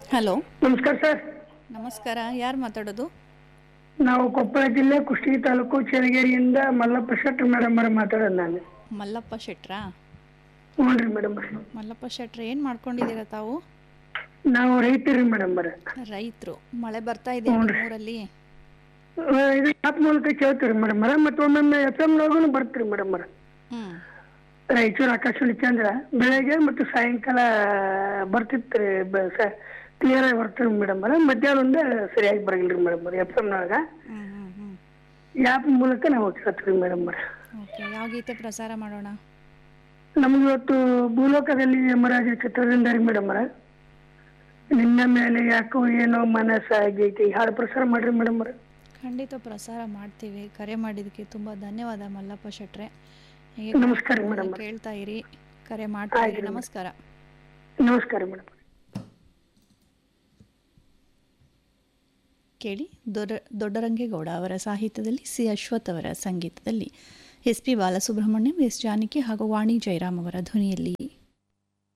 hello ನಮಸ್ಕಾರ sir ನಮಸ್ಕಾರ ಯಾರು ಮಾತಾಡೋದು ನಾವು ಕೊಪ್ಪಳ ಜಿಲ್ಲೆ ಕುಷ್ಟಗಿ ತಾಲೂಕು ಚಳಗೇರಿಯಿಂದ ಮಲ್ಲಪ್ಪ ಶೆಟ್ರ್ ಮೇಡಮ್ ಅವರ ಮಾತಾಡೋದು ನಾನು ಮಲ್ಲಪ್ಪ ಶೆಟ್ರಾ ಹ್ಞೂ ರೀ ಮೇಡಮ್ ಮಲ್ಲಪ್ಪ ಶೆಟ್ರ್ ಏನು ಮಾಡ್ಕೊಂಡಿದ್ದೀರಾ ತಾವು ನಾವು ರೈತರಿ ಮೇಡಮ್ ಅವರ ರೈತರು ಮಳೆ ಬರ್ತಾ ಇದೆ ಊರಲ್ಲಿ ಇದು ಆಪ್ ಮೂಲಕ ಕೇಳ್ತೀರಿ ಮೇಡಮ್ ಅವರ ಮತ್ತು ಒಮ್ಮೊಮ್ಮೆ ಎಫ್ ಎಮ್ನೊಳಗೂ ಬರ್ತೀರಿ ಮೇಡಮ್ ಅವರ ಹ್ಞೂ ರಾಯಚೂರು ಆಕಾಶವಾಣಿ ಕೇಂದ್ರ ಬೆಳಗ್ಗೆ ಮತ್ತು ಸಾಯಂಕಾಲ ಬರ್ತಿತ್ತು ರೀ ಕ್ಲಿಯರ್ ಆಗಿ ಬರ್ತೀರಿ ಮೇಡಮ್ ಅವರ ಮಧ್ಯಾಹ್ನದಿಂದ ಸರಿಯಾಗಿ ಬರಂಗಿಲ್ಲ ರೀ ಮೇಡಮ್ ಅವ್ರ ಎಫ್ ಎಮ್ನೊಳಗ ಹ್ಞೂ ಹ್ಞೂ ಹ್ಞೂ ಆ್ಯಪ್ ಮೂಲಕ ನಾವು ಕೇಳ್ತೀವಿ ಮೇಡಮ್ ಅವರ ಓಕೆ ಯಾವ ಗೀತೆ ಪ್ರಸಾರ ಮಾಡೋಣ ನಮ್ಗೆ ಇವತ್ತು ಭೂಲೋಕದಲ್ಲಿ ಯಮರಾಜ ಚಿತ್ರದಿಂದ ರೀ ಮೇಡಮ್ ಅವರ ನಿನ್ನ ಮೇಲೆ ಯಾಕೋ ಏನೋ ಮನಸ್ಸಾಗೈತಿ ಹಾಡು ಪ್ರಸಾರ ಮಾಡ್ರಿ ಮೇಡಮ್ ಅವರ ಖಂಡಿತ ಪ್ರಸಾರ ಮಾಡ್ತೀವಿ ಕರೆ ಮಾಡಿದ್ದಕ್ಕೆ ತುಂಬ ಧನ್ಯವಾದ ಮಲ್ಲಪ್ಪ ಶೆಟ್ರೆ ಹೀಗೆ ನಮಸ್ಕಾರ ಕಾರ್ಯಕ್ರಮನ ಮೇಡಮ್ ಕೇಳ್ತಾ ಇರಿ ಕರೆ ಮಾಡ್ತಾ ಇರಿ ನಮಸ್ಕಾರ ನಮಸ್ಕಾರ ಮೇಡಮ್ ಕೇಳಿ ದೊಡ್ಡ ದೊಡ್ಡರಂಗೇಗೌಡ ಅವರ ಸಾಹಿತ್ಯದಲ್ಲಿ ಸಿ ಅಶ್ವಥ್ ಅವರ ಸಂಗೀತದಲ್ಲಿ S P Balasubrahmanyam S Janaki ಹಾಗೂ ವಾಣಿ ಜಯರಾಮ್ ಅವರ ಧ್ವನಿಯಲ್ಲಿ